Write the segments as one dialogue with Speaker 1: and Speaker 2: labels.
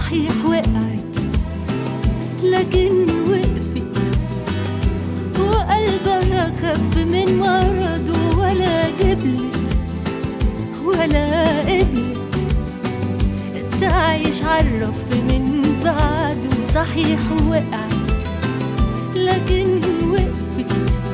Speaker 1: صحيح وقعت لكن وقفت وقلبها خف من مرضه ولا جبلت ولا قبلت تعيش عالرف من بعده صحيح وقعت لكن وقفت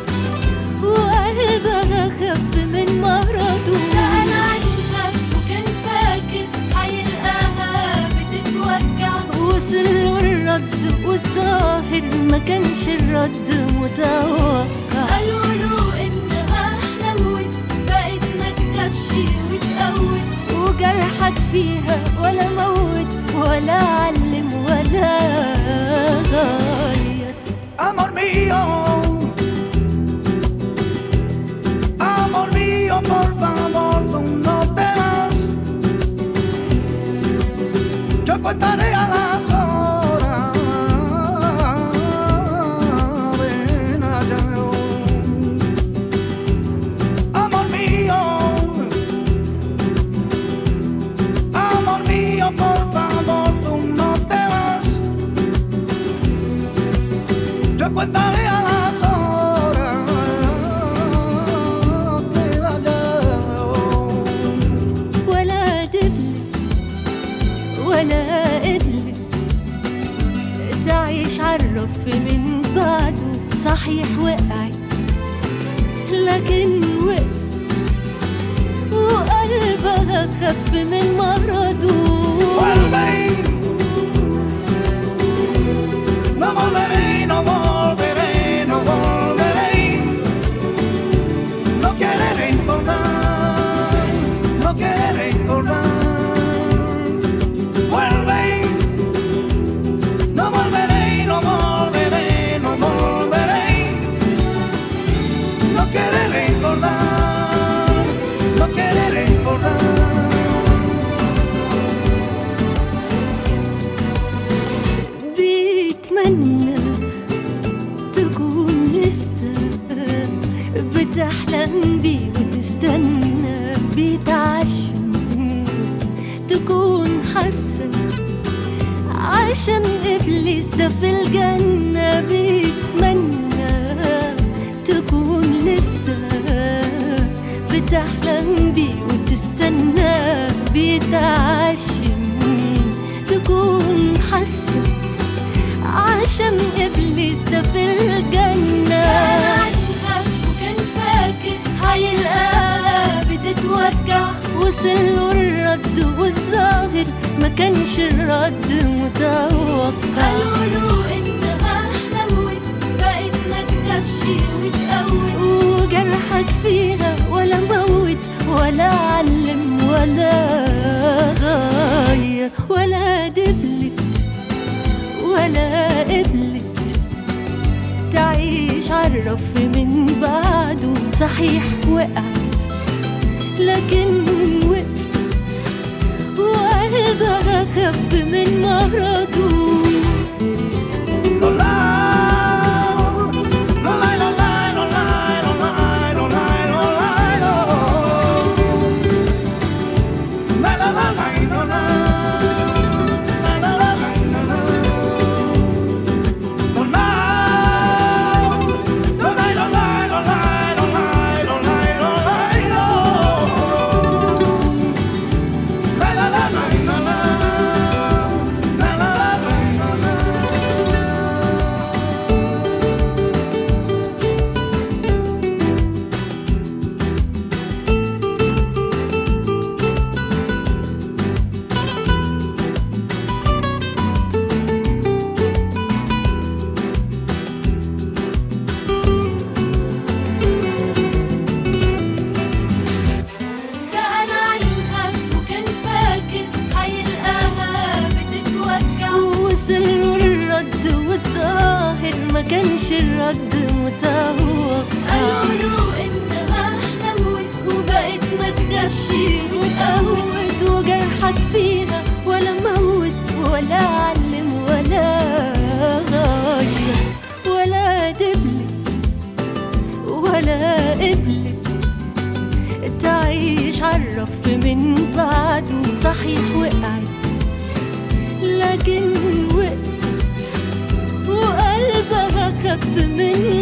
Speaker 1: وقلبها خف من مرضه سأل عنها وكان فاكر هيلقاها بتتوجع وصل له الرد والظاهر ما كانش الرد متوقع قالوا له انها حلوت بقت ما تخافش وتقوت وجرحك فيها ولا موت ولا علم ولا غير
Speaker 2: Amor mío, amor mío, por favor, tú no te vas. Yo contaré a las horas. Ven allá. Amor mío, amor mío, por favor, tú no te vas. Yo contaré a las horas que dañaron.
Speaker 1: ولا دبلت ولا قبلت تعيش عالرف من بعده صحيح وقعت لكن وقفت وقلبها خف من مرضه
Speaker 2: Vuelve. No volveré, no volveré, no volveré. No quiere recordar, no quiere recordar. Vuelve. No volveré, no volveré, no volveré. No quiere recordar, no quiere recordar.
Speaker 1: بيتمنى تكون لسه بتحلم بيه وتستنى بيتعشم تكون حاسة عشان إبليس ده في الجنة بيتمنى تكون لسه بتحلم بيه وتستنى بيتعشم تكون حاسة عشان إبليس ده في الجنة وكان فاكر هيلقاها بتتوجع وصل له الرد والظاهر ما كانش الرد متوقع قالوا له إنها حلوت بقت ما تخافش وتقوت وجرحك فيها ولا موت ولا علم ولا غير ولا دبلت ولا قبلت تعيش عالرف من بعده صحيح وقعت لكن وقفت وقلبها خف من مرضه
Speaker 2: No lie, no lie, no lie, no lie, no lie, no lie, no lie, no. La la la la, no lie, la la la la, no lie. No lie, no lie, no lie, no lie, no lie, no lie, no lie, no. La la la la, no lie, la la la la, no lie.
Speaker 1: سأل عنها وكان فاكر هيلقاها بتتوجع ووصل له الرد والظاهر ما كانش الرد متوقع قالوا له إنها حلوت وبقت ما تخافش وتقوت وجرحك فيها ولا موت ولا علم ولا غير ولا دبلت ولا قبلت تعيش عالرف من بعده صحيح وقعت لا لكن وقفت وقلبها خف من